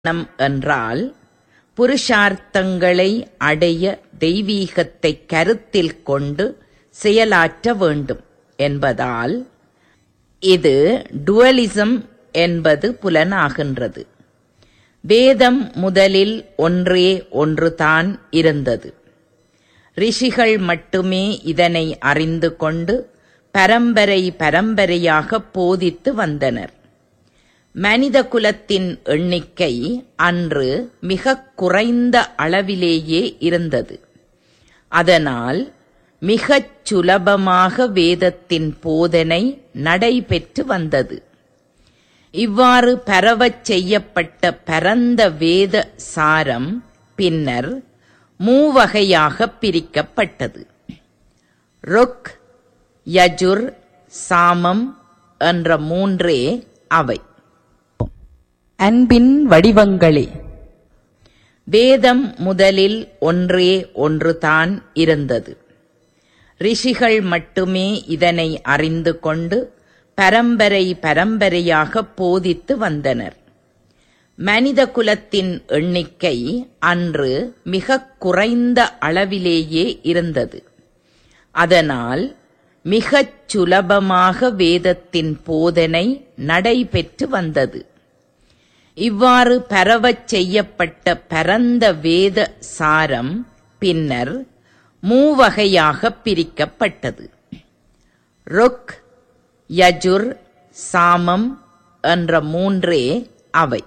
ஞானம் என்றால் புருஷார்த்தங்களை அடைய தெய்வீகத்தைக் கருத்தில் கொண்டு செயலாற்ற வேண்டும் என்பதால் இது டுவலிசம் என்பது புலனாகின்றது வேதம் முதலில் ஒன்றே ஒன்றுதான் இருந்தது ரிஷிகள் மட்டுமே இதனை அறிந்து கொண்டு பரம்பரை பரம்பரையாக போதித்து வந்தனர் மனித குலத்தின் எண்ணிக்கை அன்று மிகக் குறைந்த அளவிலேயே இருந்தது அதனால் மிகச் சுலபமாக வேதத்தின் போதனை நடைபெற்று வந்தது இவ்வாறு பரவச் செய்யப்பட்ட பரந்த வேத சாரம் பின்னர் மூவகையாகப் பிரிக்கப்பட்டது ருக் யஜுர் சாமம் என்ற மூன்றே அவை அன்பின் வடிவங்களே வேதம் முதலில் ஒன்றே ஒன்றுதான் இருந்தது ரிஷிகள் மட்டுமே இதனை அறிந்து கொண்டு பரம்பரை பரம்பரையாக போதித்து வந்தனர் மனித குலத்தின் எண்ணிக்கை அன்று மிகக் குறைந்த அளவிலேயே இருந்தது அதனால் மிகச் சுலபமாக வேதத்தின் போதனை நடைபெற்று வந்தது இவ்வாறு பரவச் செய்யப்பட்ட பரந்த வேத சாரம் பின்னர் மூவகையாகப் பிரிக்கப்பட்டது ருக் யஜுர் சாமம் என்ற மூன்றே அவை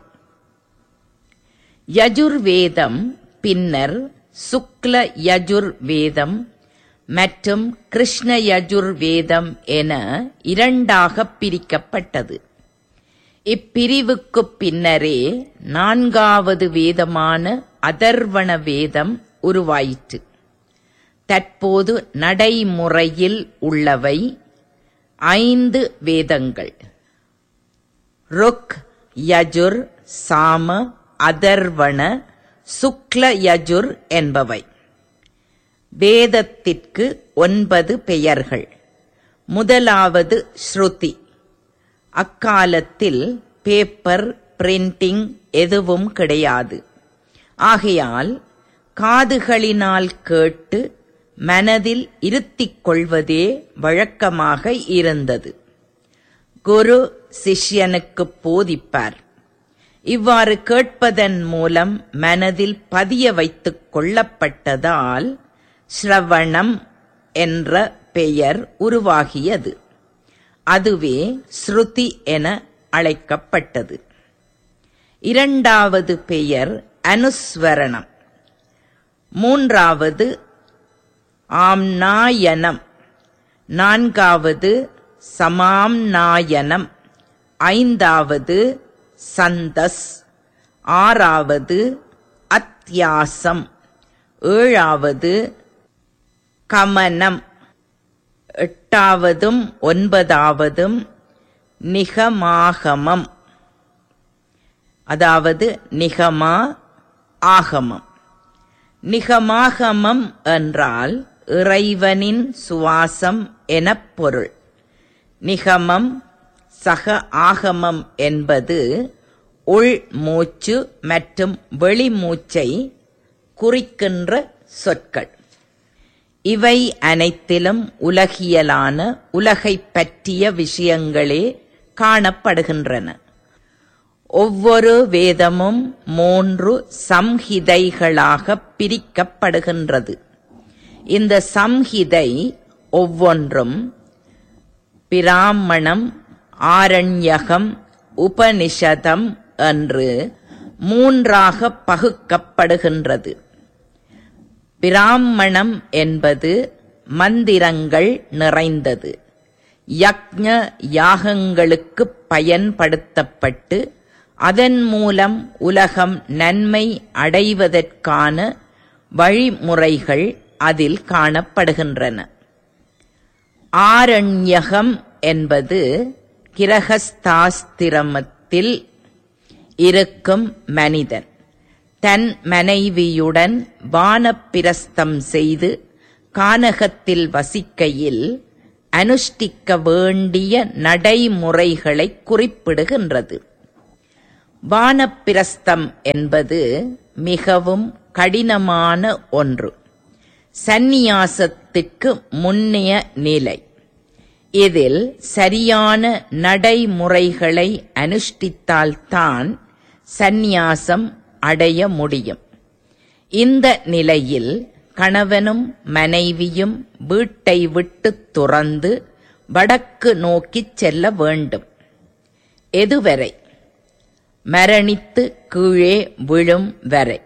யஜுர் வேதம் பின்னர் சுக்ல யஜுர் வேதம் மற்றும் கிருஷ்ண யஜுர் வேதம் என இரண்டாகப் பிரிக்கப்பட்டது இப்பிரிவுக்குப் பின்னரே நான்காவது வேதமான அதர்வண வேதம் உருவாயிற்று தற்போது நடைமுறையில் உள்ளவை ஐந்து வேதங்கள் ருக் யஜுர் சாம அதர்வண சுக்ல யஜுர் என்பவை வேதத்திற்கு ஒன்பது பெயர்கள் முதலாவது ஸ்ருதி அக்காலத்தில் பேப்பர் பிரிண்டிங் எதுவும் கிடையாது ஆகையால் காதுகளினால் கேட்டு மனதில் இருத்திக் கொள்வதே வழக்கமாக இருந்தது குரு சிஷ்யனுக்குப் போதிப்பார் இவ்வாறு கேட்பதன் மூலம் மனதில் பதிய வைத்துக் கொள்ளப்பட்டதால் ஸ்ரவணம் என்ற பெயர் உருவாகியது அதுவே ஸ்ருதி என அழைக்கப்பட்டது இரண்டாவது பெயர் அனுஸ்வரணம் மூன்றாவது ஆம்நாயனம் நான்காவது சமாம்நாயனம் ஐந்தாவது சந்தஸ் ஆறாவது அத்தியாசம் ஏழாவது கமனம் எட்டாவதும் ஒன்பதாவதும் நிகமாகமம் அதாவது நிகமா ஆகமம் நிகமாகமம் என்றால் இறைவனின் சுவாசம் எனப் பொருள் நிகமம் சக ஆகமம் என்பது உள் மூச்சு மற்றும் வெளிமூச்சை குறிக்கின்ற சொற்கள் இவை அனைத்திலும் உலகியலான உலகைப் பற்றிய விஷயங்களே காணப்படுகின்றன ஒவ்வொரு வேதமும் மூன்று சம்ஹிதைகளாகப் பிரிக்கப்படுகின்றது இந்த சம்ஹிதை ஒவ்வொன்றும் பிராமணம் ஆரண்யகம் உபனிஷதம் என்று மூன்றாக பகுக்கப்படுகின்றது பிராமணம் என்பது மந்திரங்கள் நிறைந்தது யக்ஞ யாகங்களுக்குப் பயன்படுத்தப்பட்டு அதன் மூலம் உலகம் நன்மை அடைவதற்கான வழிமுறைகள் அதில் காணப்படுகின்றன ஆரண்யகம் என்பது கிரகஸ்தாஸ்திரமத்தில் இருக்கும் மனிதன் தன் மனைவியுடன் வானப்பிரஸ்தம் செய்து கானகத்தில் வசிக்கையில் அனுஷ்டிக்க வேண்டிய நடைமுறைகளைக் குறிப்பிடுகின்றது வானப்பிரஸ்தம் என்பது மிகவும் கடினமான ஒன்று சந்நியாசத்திற்கு முன்னைய நிலை இதில் சரியான நடைமுறைகளை அனுஷ்டித்தால்தான் சந்நியாசம் அடைய முடியும் இந்த நிலையில் கணவனும் மனைவியும் வீட்டை விட்டுத் துறந்து வடக்கு நோக்கிச் செல்ல வேண்டும் எதுவரை மரணித்து கீழே விழும் வரை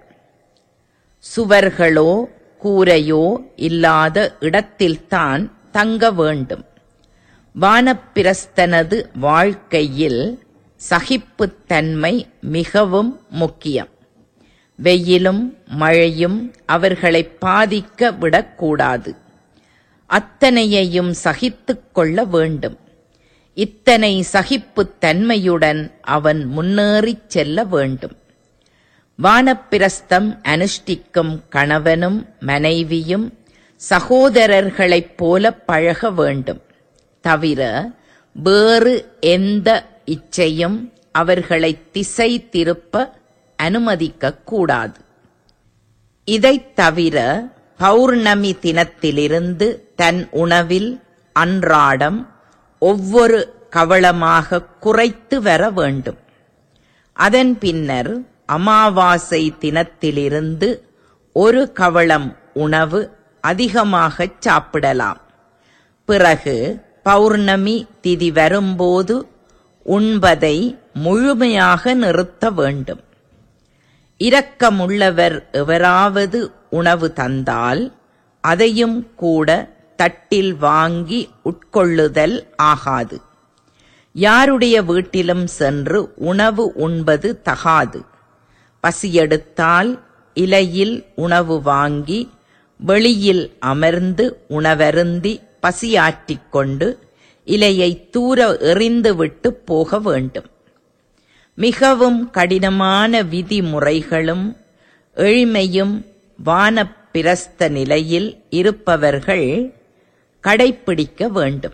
சுவர்களோ கூரையோ இல்லாத இடத்தில்தான் தங்க வேண்டும் வானப்பிரஸ்தனது வாழ்க்கையில் சகிப்புத்தன்மை மிகவும் முக்கியம் வெயிலும் மழையும் அவர்களை பாதிக்க விடக்கூடாது அத்தனையையும் சகித்துக் கொள்ள வேண்டும் இத்தனை சகிப்புத் தன்மையுடன் அவன் முன்னேறிச் செல்ல வேண்டும் வானப்பிரஸ்தம் அனுஷ்டிக்கும் கணவனும் மனைவியும் சகோதரர்களைப் போல பழக வேண்டும் தவிர வேறு எந்த இச்சையும் அவர்களை திசை திருப்ப அனுமதிக்கக் கூடாது இதைத் தவிர பௌர்ணமி தினத்திலிருந்து தன் உணவில் அன்றாடம் ஒவ்வொரு கவளமாக குறைத்து வர வேண்டும் அதன் பின்னர் அமாவாசை தினத்திலிருந்து ஒரு கவளம் உணவு அதிகமாகச் சாப்பிடலாம் பிறகு பௌர்ணமி திதி வரும்போது உண்பதை முழுமையாக நிறுத்த வேண்டும் இரக்கமுள்ளவர் எவராவது உணவு தந்தால் அதையும் கூட தட்டில் வாங்கி உட்கொள்ளுதல் ஆகாது யாருடைய வீட்டிலும் சென்று உணவு உண்பது தகாது பசியெடுத்தால் இலையில் உணவு வாங்கி வெளியில் அமர்ந்து உணவருந்தி பசியாற்றிக் கொண்டு இலையை தூர எறிந்துவிட்டு போக வேண்டும் மிகவும் கடினமான விதிமுறைகளும் எளிமையும் வானப்பிரஸ்த நிலையில் இருப்பவர்கள் கடைப்பிடிக்க வேண்டும்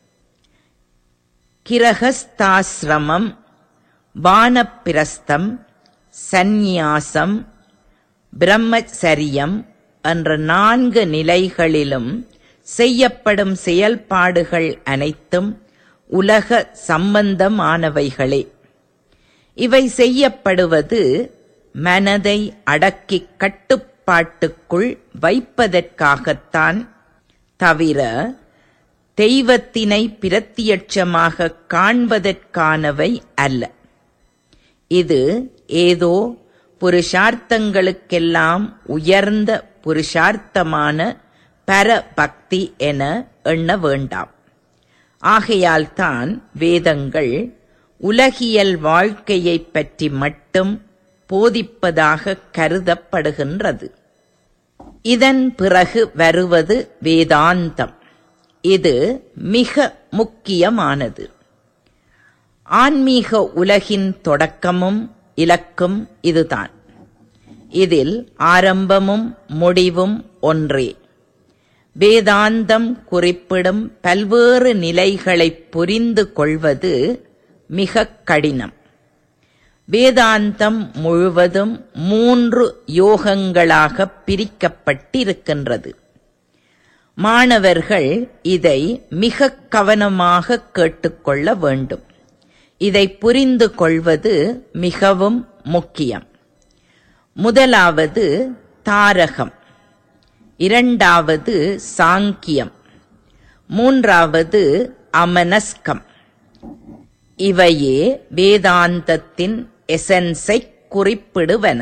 கிரகஸ்தாசிரமம் வானப்பிரஸ்தம் சந்நியாசம் பிரம்மச்சரியம் என்ற நான்கு நிலைகளிலும் செய்யப்படும் செயல்பாடுகள் அனைத்தும் உலக சம்பந்தமானவைகளே இவை செய்யப்படுவது மனதை அடக்கிக் கட்டுப்பாட்டுக்குள் வைப்பதற்காகத்தான் தவிர தெய்வத்தினை பிரத்தியட்சமாக காண்பதற்கானவை அல்ல இது ஏதோ புருஷார்த்தங்களுக்கெல்லாம் உயர்ந்த புருஷார்த்தமான பரபக்தி என எண்ண வேண்டாம் ஆகையால்தான் வேதங்கள் உலகியல் வாழ்க்கையைப் பற்றி மட்டும் போதிப்பதாக கருதப்படுகின்றது இதன் பிறகு வருவது வேதாந்தம் இது மிக முக்கியமானது ஆன்மீக உலகின் தொடக்கமும் இலக்கும் இதுதான் இதில் ஆரம்பமும் முடிவும் ஒன்றே வேதாந்தம் குறிப்பிடும் பல்வேறு நிலைகளைப் புரிந்து கொள்வது மிகக் கடினம் வேதாந்தம் முழுவதும் மூன்று யோகங்களாக பிரிக்கப்பட்டிருக்கின்றது மாணவர்கள் இதை மிக கவனமாக கேட்டுக்கொள்ள வேண்டும் இதை புரிந்து கொள்வது மிகவும் முக்கியம் முதலாவது தாரகம் இரண்டாவது சாங்கியம் மூன்றாவது அமனஸ்கம் இவையே வேதாந்தத்தின் எசன்ஸை குறிப்பிடுவன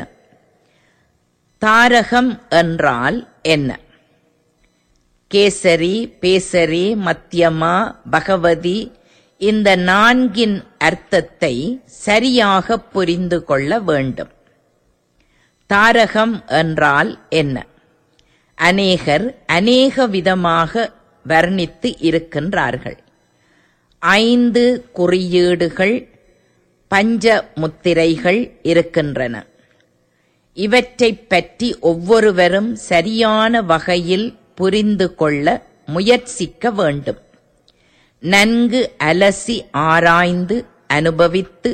தாரகம் என்றால் என்ன கேசரி பேசரி மத்தியமா பகவதி இந்த நான்கின் அர்த்தத்தை சரியாக புரிந்து கொள்ள வேண்டும் தாரகம் என்றால் என்ன அநேகர் அநேக விதமாக வர்ணித்து இருக்கின்றார்கள் ஐந்து குறியீடுகள் பஞ்ச முத்திரைகள் இருக்கின்றன இவற்றைப் பற்றி ஒவ்வொருவரும் சரியான வகையில் புரிந்து கொள்ள முயற்சிக்க வேண்டும் நன்கு அலசி ஆராய்ந்து அனுபவித்து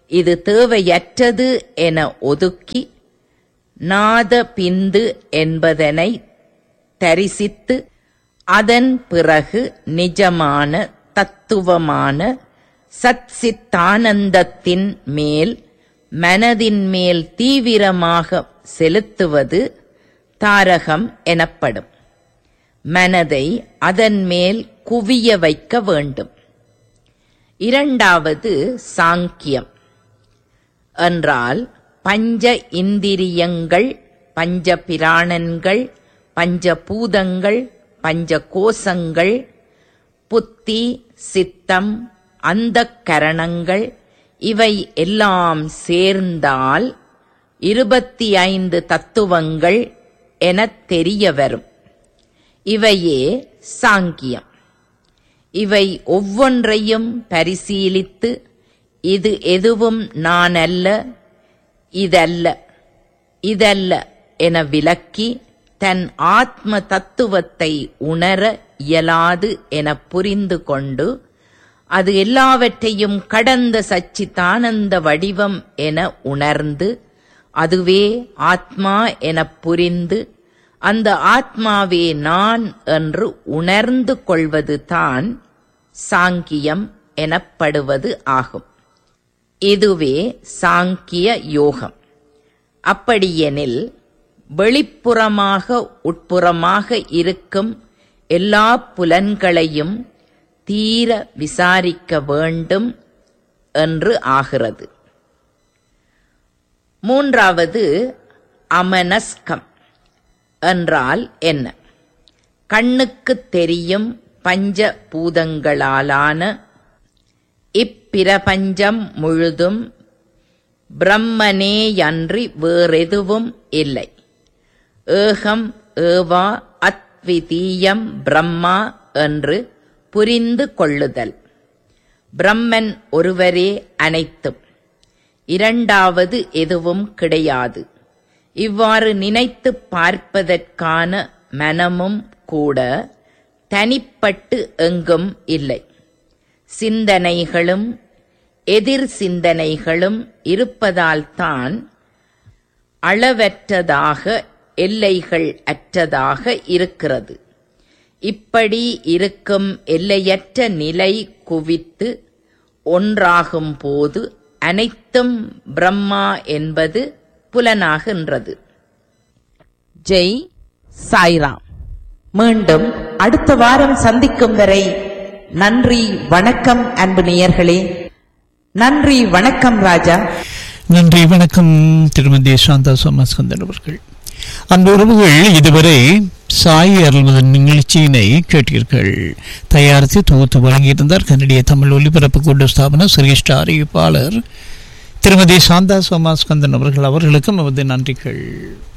இது தேவையற்றது என ஒதுக்கி நாத பிந்து என்பதனை தரிசித்து அதன் பிறகு நிஜமான தத்துவமான சத்சித்தானந்தத்தின் மேல் மனதின் மேல் தீவிரமாக செலுத்துவது தாரகம் எனப்படும் மனதை அதன் மேல் குவிய வைக்க வேண்டும் இரண்டாவது சாங்கியம் என்றால் பஞ்ச இந்திரியங்கள் பஞ்ச பிராணன்கள் பஞ்சபூதங்கள் பஞ்ச கோசங்கள் புத்தி சித்தம் அந்த கரணங்கள் இவை எல்லாம் சேர்ந்தால் இருபத்தி ஐந்து தத்துவங்கள் எனத் தெரிய வரும் இவையே சாங்கியம் இவை ஒவ்வொன்றையும் பரிசீலித்து இது எதுவும் நான் அல்ல இதல்ல இதல்ல என விலக்கி தன் ஆத்ம தத்துவத்தை உணர இயலாது என புரிந்து கொண்டு அது எல்லாவற்றையும் கடந்த சச்சிதானந்த வடிவம் என உணர்ந்து அதுவே ஆத்மா எனப் புரிந்து அந்த ஆத்மாவே நான் என்று உணர்ந்து கொள்வது தான் சாங்கியம் எனப்படுவது ஆகும் இதுவே சாங்கிய யோகம் அப்படியெனில் வெளிப்புறமாக உட்புறமாக இருக்கும் எல்லா புலன்களையும் தீர விசாரிக்க வேண்டும் என்று ஆகிறது மூன்றாவது அமனஸ்கம் என்றால் என்ன கண்ணுக்குத் தெரியும் பஞ்ச பூதங்களாலான இப்பிரபஞ்சம் முழுதும் பிரம்மனேயன்றி வேறெதுவும் இல்லை ஏகம் ஏவா அத்விதீயம் பிரம்மா என்று புரிந்து கொள்ளுதல் பிரம்மன் ஒருவரே அனைத்தும் இரண்டாவது எதுவும் கிடையாது இவ்வாறு நினைத்துப் பார்ப்பதற்கான மனமும் கூட தனிப்பட்டு எங்கும் இல்லை சிந்தனைகளும் எதிர் சிந்தனைகளும் இருப்பதால்தான் அளவற்றதாக எல்லைகள் அற்றதாக இருக்கிறது இப்படி இருக்கும் எல்லையற்ற நிலை குவித்து ஒன்றாகும் போது அனைத்தும் பிரம்மா என்பது புலனாகின்றது ஜெய் சாய்ராம் மீண்டும் அடுத்த வாரம் சந்திக்கும் வரை நன்றி வணக்கம் அன்பு நேயர்களே நன்றி வணக்கம் ராஜா நன்றி வணக்கம் திருமதி சாந்தா சோமஸ்கந்தன் அவர்கள் அந்த உறவுகள் இதுவரை சாய் அருள்வதன் நிகழ்ச்சியினை கேட்டீர்கள் தயாரித்து தொகுத்து வழங்கியிருந்தார் கன்னடிய தமிழ் ஒலிபரப்பு கூட்டு ஸ்தாபன சிரேஷ்ட அறிவிப்பாளர் திருமதி சாந்தா சோமாஸ்கந்தன் அவர்கள் அவர்களுக்கும் நமது நன்றிகள்